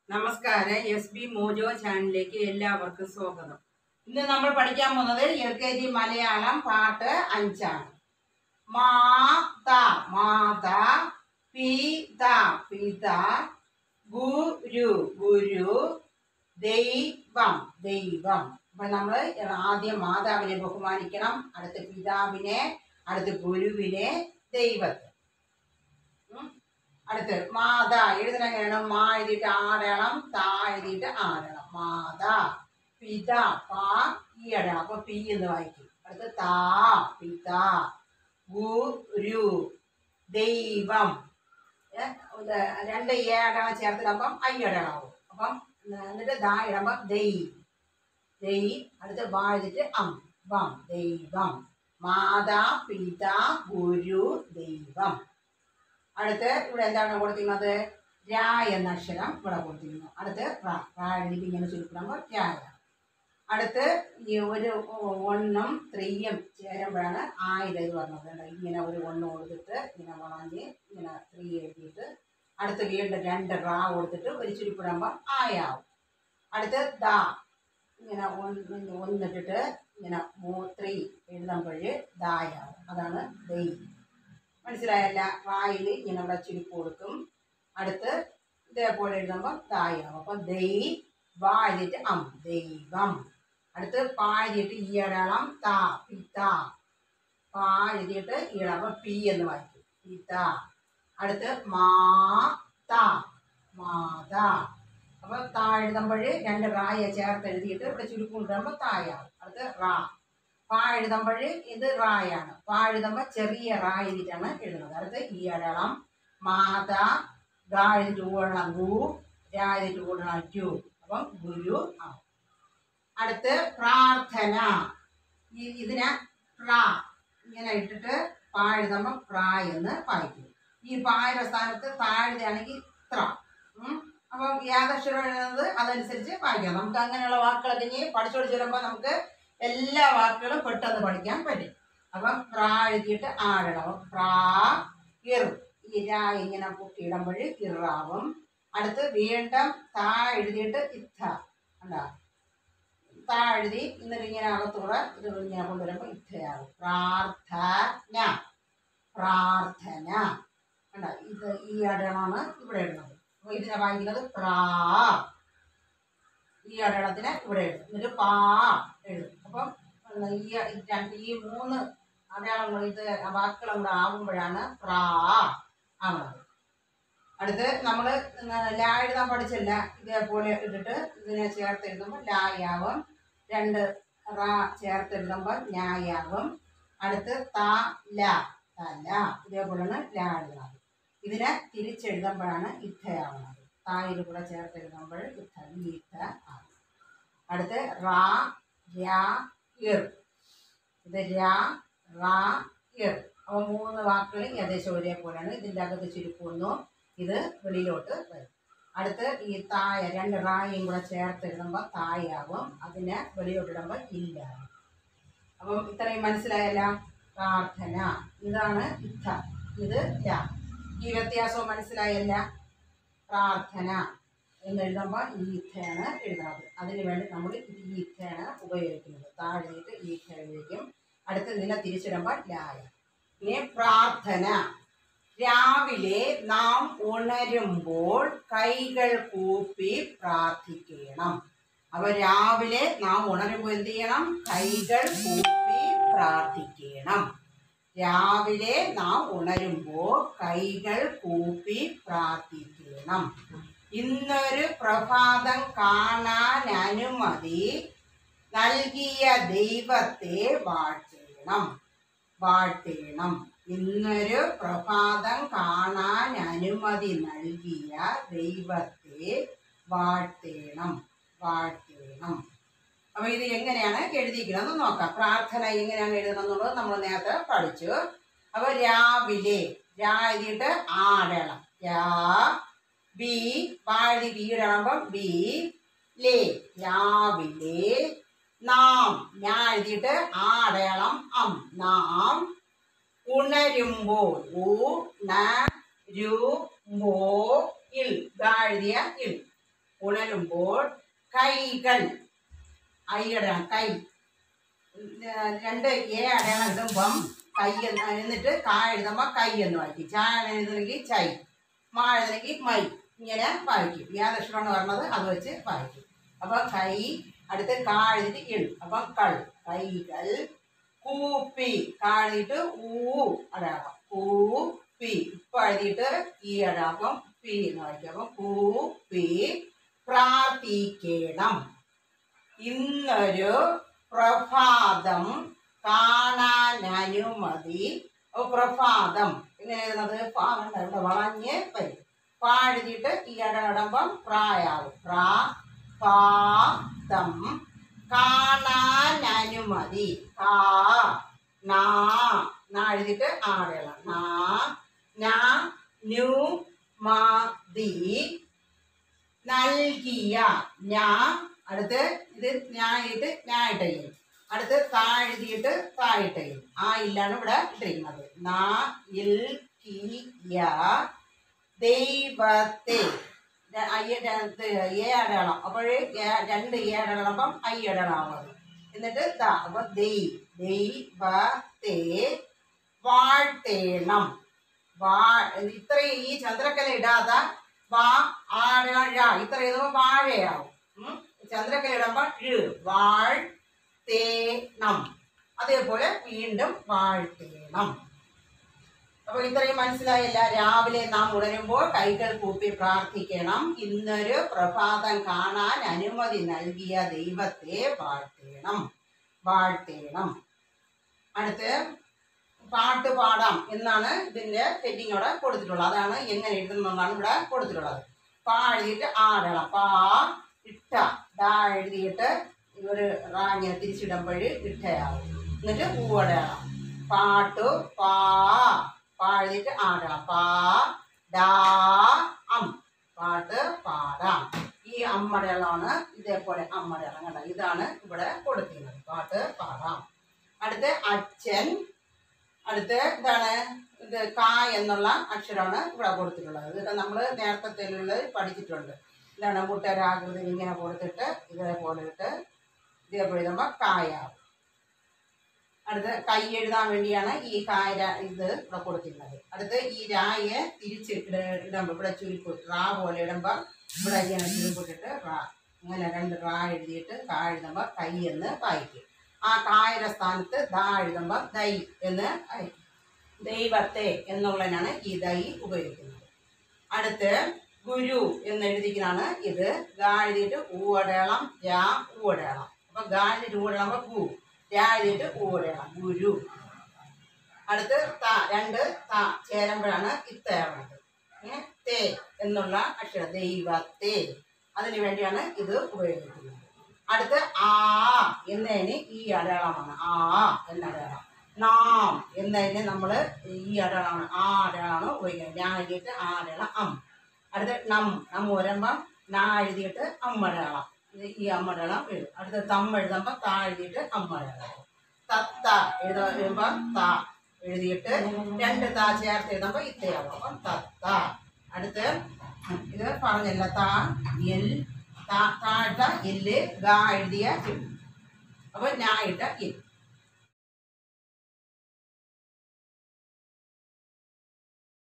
നമസ്കാരം S B mojo ചാനലിലേക്ക് എല്ലാവർക്കും സ്വാഗതം ഇന്ന് നമ്മൾ പഠിക്കാൻ പോകുന്നത് എൽ കെ ജി മലയാളം പാട്ട് അഞ്ചാണ് മാത മാത പിത പിത ഗുരു ഗുരു ദൈവം ദൈവം അപ്പൊ നമ്മൾ ആദ്യം മാതാവിനെ ബഹുമാനിക്കണം അടുത്ത് പിതാവിനെ അടുത്ത് ഗുരുവിനെ ദൈവത്തെ ഉം. അടുത്ത് മാത എഴുതണം എങ്ങനെയാണ് മാ എഴുതിയിട്ട് ആടണം താ എഴുതിയിട്ട് ആടണം മാത പിത പാ ഈ അടണം അപ്പൊ പി എന്ന് വായിക്കും അടുത്ത് താ പിത ഗുരു ദൈവം ഏ, ഇത് രണ്ട് ഏ അടണം ചേർത്തിടുമ്പം ഐ അടണാവും അപ്പം എന്നിട്ട് ദാ ഇടുമ്പം ദൈ ദൈ അടുത്ത് വാ എഴുതിയിട്ട് അം വം ദൈവം മാതാ പിത ഗുരു ദൈവം അടുത്ത് ഇവിടെ എന്താണ് കൊടുത്തിരിക്കുന്നത് രാ എന്ന അക്ഷരം ഇവിടെ കൊടുത്തിരിക്കുന്നു അടുത്ത് റ റാ എഴുതിയിട്ട് ഇങ്ങനെ ചുരുക്കുമ്പോൾ രായ അടുത്ത് ഈ ഒരു ഒന്നും ത്രീയും ചേരുമ്പോഴാണ് ആയിരം ഇത് പറഞ്ഞത് കണ്ടോ? ഇങ്ങനെ ഒരു ഒന്ന് കൊടുത്തിട്ട് ഇങ്ങനെ വളഞ്ഞ് ഇങ്ങനെ ത്രീ എഴുതിയിട്ട് അടുത്ത് വീണ്ടും രണ്ട് റാ കൊടുത്തിട്ട് ഒരു ചുരുപ്പിടുമ്പോൾ ആയാവും അടുത്ത് ദാ ഇങ്ങനെ ഒന്ന് ഒന്നിട്ടിട്ട് ഇങ്ങനെ മൂ ത്രീ എഴുതുമ്പോൾ ദായാവും അതാണ് ദൈ മനസ്സിലായല്ല വായിൽ ഇങ്ങനെ ഇവിടെ ചുരുപ്പ് കൊടുക്കും അടുത്ത് ഇതേപോലെ എഴുതുമ്പോൾ ദായാവും അപ്പം ദൈ വാ എഴുതിയിട്ട് അം ദൈവം അടുത്ത് പാ എഴുതിയിട്ട് ഈ അടയാളം താ പിത പാ എഴുതിയിട്ട് ഈ അടയാളം പി എന്ന് വായിക്കും പിത അടുത്ത് മാ താ മാത അപ്പൊ താ എഴുതുമ്പോൾ രണ്ട് റായ ചേർത്ത് എഴുതിയിട്ട് ഇവിടെ ചുരുക്കം കൊണ്ടുവരുമ്പോൾ തായാവും അടുത്ത് റാ പാ എഴുതുമ്പോൾ ഇത് റായാണ് പാ എഴുതുമ്പോൾ ചെറിയ റാ എഴുതിയിട്ടാണ് എഴുതുന്നത് അടുത്ത് ഈ അടയാളം മാത ഗാ എഴുതിയിട്ട് കൂടണം ഗു രാ എഴുതിയിട്ട് കൂടണം ടു അപ്പം ഗുരു ആവും അടുത്ത് പ്രാർത്ഥന ഈ ഇതിനെ പ്രാ ഇങ്ങനെ ഇട്ടിട്ട് പാ എഴുതുമ്പോൾ പ്രാ എന്ന് വായിക്കും ഈ പായുടെ സ്ഥാനത്ത് താഴ്ന്നയാണെങ്കിൽ ത്ര ഉം. അപ്പം യാദക്ഷരം എഴുതുന്നത് അതനുസരിച്ച് വായിക്കാം നമുക്ക് അങ്ങനെയുള്ള വാക്കുകളൊക്കെ ഇനി പഠിച്ചു പഠിച്ചു വരുമ്പോൾ നമുക്ക് എല്ലാ വാക്കുകളും പെട്ടെന്ന് പഠിക്കാൻ പറ്റും അപ്പം പ്രാ എഴുതിയിട്ട് ആഴണം അപ്പം പ്രാ ഇർ ഈ രാ ഇങ്ങനെ പൊക്കിയിടുമ്പോൾ ഇറാവും അടുത്ത് വീണ്ടും താ എഴുതിയിട്ട് ഇത്ത ഉണ്ടാ താ എഴുതി എന്നിട്ട് ഇങ്ങനെ അകത്തൂടെ ഇത് ഇങ്ങനെ കൊണ്ടുവരുമ്പോൾ ഇത്തയാവും പ്രാർത്ഥന പ്രാർത്ഥന കണ്ട ഇത് ഈ അടയാളമാണ് ഇവിടെ ഇടുന്നത് അപ്പോൾ ഇതിനെ വായിക്കുന്നത് പ്രാ ഈ അടയാളത്തിനെ ഇവിടെ എഴുതും എന്നിട്ട് പാ എഴുതും അപ്പം എന്താ ഈ ഈ രണ്ട് ഈ മൂന്ന് അടയാളങ്ങൾ ഇത് വാക്കുകളും കൂടെ ആകുമ്പോഴാണ് പ്രാ ആവുന്നത് അടുത്ത് നമ്മൾ ലാ എഴുതാൻ പഠിച്ചില്ല ഇതേപോലെ ഇട്ടിട്ട് ഇതിനെ ചേർത്ത് എഴുതുമ്പോൾ ലായാവും രണ്ട് റാ ചേർത്ത് എഴുതുമ്പോൾ ലായാവും അടുത്ത് ത ല തല ഇതേപോലെയാണ് ലാ എഴുതുന്നത് ഇതിനെ തിരിച്ചെഴുതുമ്പോഴാണ് ഇഥയാവുന്നത് തായിൽ കൂടെ ചേർത്ത് എഴുതുമ്പോൾ ഇഥ ഈ ഇഥ ആവും അടുത്ത് റാ രാ ഇർ ഇത് രാ റാ ഇർ അപ്പോൾ മൂന്ന് വാക്കുകൾ ഏകദേശം ഒരേപോലെയാണ് ഇതിൻ്റെ അകത്ത് ചുരുക്കുന്നു ഇത് വെളിയിലോട്ട് വരും അടുത്ത് ഈ തായ രണ്ട് റായും കൂടെ ചേർത്ത് ഇടുമ്പോൾ തായാവും അതിനെ വെളിയോട്ടിടുമ്പോൾ ഇല്ലാവും അപ്പം ഇത്രയും മനസ്സിലായല്ല പ്രാർത്ഥന ഇതാണ് ഇഥ ഇത് ല ഈ വ്യത്യാസവും മനസ്സിലായല്ല പ്രാർത്ഥന എന്ന് എഴുതുമ്പോൾ ഈ ഇഥയാണ് എഴുതുന്നത് അതിന് വേണ്ടി നമ്മൾ ഈ ഇഥയാണ് ഉപയോഗിക്കുന്നത് താഴെയിട്ട് ഈ ഇഥ ഉപയോഗിക്കും അടുത്ത് ഇതിനെ തിരിച്ചിടുമ്പോൾ ലായ ഇനി പ്രാർത്ഥന രാവിലെ നാം ഉണരുമ്പോൾ കൈകൾ കൂപ്പി പ്രാർത്ഥിക്കണം അപ്പൊ രാവിലെ നാം ഉണരുമ്പോൾ എന്ത് ചെയ്യണം കൈകൾ കൂപ്പി പ്രാർത്ഥിക്കണം രാവിലെ നാം ഉണരുമ്പോൾ കൈകൾ കൂപ്പി പ്രാർത്ഥിക്കണം ഇന്നൊരു പ്രഭാതം കാണാൻ അനുമതി നൽകിയ ദൈവത്തെ വാഴ്ത്തണം വാഴ്ത്തണം ഇന്നൊരു പ്രഭാതം കാണാൻ അനുമതി നൽകിയ ദൈവത്തെ വാഴ്ത്തണം വാഴ്ത്തണം അപ്പൊ ഇത് എങ്ങനെയാണ് എഴുതിയിരിക്കുന്നത് നോക്കാം പ്രാർത്ഥന എങ്ങനെയാണ് എഴുതണം എന്നുള്ളത് നമ്മൾ നേരത്തെ പഠിച്ചു അപ്പൊ രാവിലെ രാ എഴുതിയിട്ട് ആടണം രാ ബി വാഴി വീടാകുമ്പം ബി ലേ രാവിലെ നാം ഞാൻ എഴുതിയിട്ട് ആടയളം അം നാം ഉണരുമ്പോൾ ഉ ന രു മോ ഇൽ ദാ എഴുതിയ ഇൽ ഉണരുമ്പോൾ കൈകൾ ഐയുടെ കൈ ഏർ രണ്ട് എ അടയാളം ഇടുമ്പം കൈ എന്ന് എന്നിട്ട് കാ എഴുതുമ്പോൾ കൈ എന്ന് വായിക്കും ചാ എഴുതണമെങ്കിൽ ചൈ മാ എഴുതണമെങ്കിൽ മൈ ഇങ്ങനെ വായിക്കും ഏതക്ഷരമാണ് പറഞ്ഞത് അത് വെച്ച് വായിക്കും അപ്പൊ കൈ അടുത്ത് കാ എഴുതിയിട്ട് ഇൾ അപ്പം കൾ കൈകൾ കൂപ്പി കാ എഴുതിയിട്ട് ഊ അടയാളം കൂപ്പി ഇപ്പൊ എഴുതിയിട്ട് ഈ അടയാളം പി എന്ന് വായിക്കും അപ്പം കൂപ്പി പ്രാർത്ഥിക്കണം ഇന്നൊരു പ്രഭാതം കാണാൻ അനുമതി അപ്പൊ പ്രഭാതം ഇങ്ങനെ എഴുതുന്നത് പാവണ്ട ഇവിടെ വളഞ്ഞ് വരും പാ എഴുതിയിട്ട് ഈ ഇടപെടുമ്പം പ്രായാവും പ്രാ പാദം കാണാൻ അനുമതി കാ നാ നാ എഴുതിയിട്ട് ആടേളം നാ ഞാ നു മതി നൽകിയ ഞാ അടുത്ത് ഇത് ഞായിട്ട് ഞായിട്ടയും അടുത്ത് താ എഴുതിയിട്ട് തായിട്ടയും ആ ഇല്ലാണ് ഇവിടെ ഇട്ടിരിക്കുന്നത് നാ ഇൽ കിയ ദൈവത്തെ ര- അയ്യ ര- ഏ അടയാളം അപ്പോൾ രണ്ട് ഏ അടയാളം ഐ അടയാളമാവും എന്നിട്ട് ദാ അപ്പൊ ദൈ ദൈവത്തെ വാഴ്ത്തേണം വാ ഇത്രയും ഈ ചന്ദ്രക്കല ഇടാതെ വാ ആഴ ഇത്ര എഴുതുമ്പോൾ വാഴയാവും ഉം. ചന്ദ്രക്കല ഇടുമ്പോൾ ഴ് വാഴ്ത്തേണം അതേപോലെ വീണ്ടും വാഴ്ത്തേണം അപ്പൊ ഇത്രയും മനസ്സിലായില്ല രാവിലെ നാം ഉണരുമ്പോൾ കൈകൾ കൂപ്പി പ്രാർത്ഥിക്കണം ഇന്നൊരു പ്രഭാതം കാണാൻ അനുമതി നൽകിയ ദൈവത്തെ വാഴ്ത്തേണം വാഴ്ത്തേണം അടുത്ത് പാട്ട് പാടാം എന്നാണ് ഇതിന്റെ ഹെഡിങ് ഇവിടെ കൊടുത്തിട്ടുള്ളത് അതാണ് എങ്ങനെ എഴുതുന്നതാണ് ഇവിടെ കൊടുത്തിട്ടുള്ളത് പാ എഴുതിയിട്ട് ആടണം പാ ഇട്ട ഡാ എഴുതിയിട്ട് ഒരു റാങ്ങിനെ തിരിച്ചിടുമ്പോൾ ഇട്ടയാവും എന്നിട്ട് പൂവടയാളം പാട്ടു പാ പാ എഴുതിയിട്ട് ആടണം പാ ഡാ അം പാട്ട് പാടാം ഈ അമ്മടയാളമാണ് ഇതേപോലെ അമ്മടയാളം കണ്ട ഇതാണ് ഇവിടെ കൊടുത്തിരുന്നത് പാട്ട് പാടാം അടുത്ത് അച്ഛൻ അടുത്ത് ഇതാണ് ഇത് കാ എന്നുള്ള അക്ഷരമാണ് ഇവിടെ കൊടുത്തിട്ടുള്ളത് ഇതൊക്കെ നമ്മൾ നേരത്തെ തെല്ലുള്ളത് പഠിച്ചിട്ടുണ്ട് ഇതാണ് മുട്ടരാകൃതി ഇങ്ങനെ കൊടുത്തിട്ട് ഇതേപോലെ ഇട്ട് ഇതേപോലെ എഴുതുമ്പോൾ കായാവും അടുത്ത് കൈ എഴുതാൻ വേണ്ടിയാണ് ഈ കായ ര- ഇത് ഇവിടെ കൊടുത്തിരുന്നത് അടുത്ത് ഈ രായെ തിരിച്ച് ഇട ഇടുമ്പോൾ ഇവിടെ ചുരുപ്പ് റാ പോലെ ഇടുമ്പോൾ ഇവിടെ ഇങ്ങനെ ചുരുപ്പിട്ടിട്ട് റാ ഇങ്ങനെ രണ്ട് റാ എഴുതിയിട്ട് കാ എഴുതുമ്പോൾ കൈ എന്ന് വായിക്കും ആ കായുടെ സ്ഥാനത്ത് ദാ എഴുതുമ്പോൾ ദൈ എന്ന് വായിക്കും ദൈവത്തെ എന്നുള്ളതിനാണ് ഈ ദൈ ഉപയോഗിക്കുന്നത് അടുത്ത് ഗുരു എന്ന് എഴുതിക്കുന്നതാണ് ഇത് ഗാ എഴുതിയിട്ട് ഊ അടയാളം രാ ഊ അടയാളം അപ്പൊ ഗാ എഴുതിയിട്ട് ഊ അടയാളം ഊ രാ എഴുതിയിട്ട് ഊ അടയാളം ഗുരു അടുത്ത് ത രണ്ട് ത ചേരുമ്പോഴാണ് ഇത്തയാവുന്നത് ഏ, തേ എന്നുള്ള അക്ഷരം ദൈവത്തെ അതിനു വേണ്ടിയാണ് ഇത് ഉപയോഗിക്കുന്നത് അടുത്ത് ആ എന്നതിന് ഈ അടയാളമാണ് ആ എന്ന അടയാളം നാം എന്നതിന് നമ്മൾ ഈ അടയാളമാണ് ആ അടയാളമാണ് ഉപയോഗിക്കുന്നത് ഞാൻ എഴുതിയിട്ട് ആ അടയാളം അം അടുത്ത് നം നം വരുമ്പം നാ എഴുതിയിട്ട് അമ്മടയാളം ഇത് ഈ അമ്മടയാളം എഴുതും അടുത്ത് തം എഴുതുമ്പോൾ താ എഴുതിയിട്ട് അമ്മടയാളം തത്ത എഴുതുമ്പോൾ താ എഴുതിയിട്ട് രണ്ട് താ ചേർത്ത് എഴുതുമ്പോൾ ഇത്തയാവും അപ്പം തത്ത അടുത്ത് ഇത് പറഞ്ഞല്ല താ എൽ താ താഴ്ത്ത എല്ല് ഗാ എഴുതിയ ഇൽ. അപ്പൊ ഞാൻ ഇട്ട ഇൽ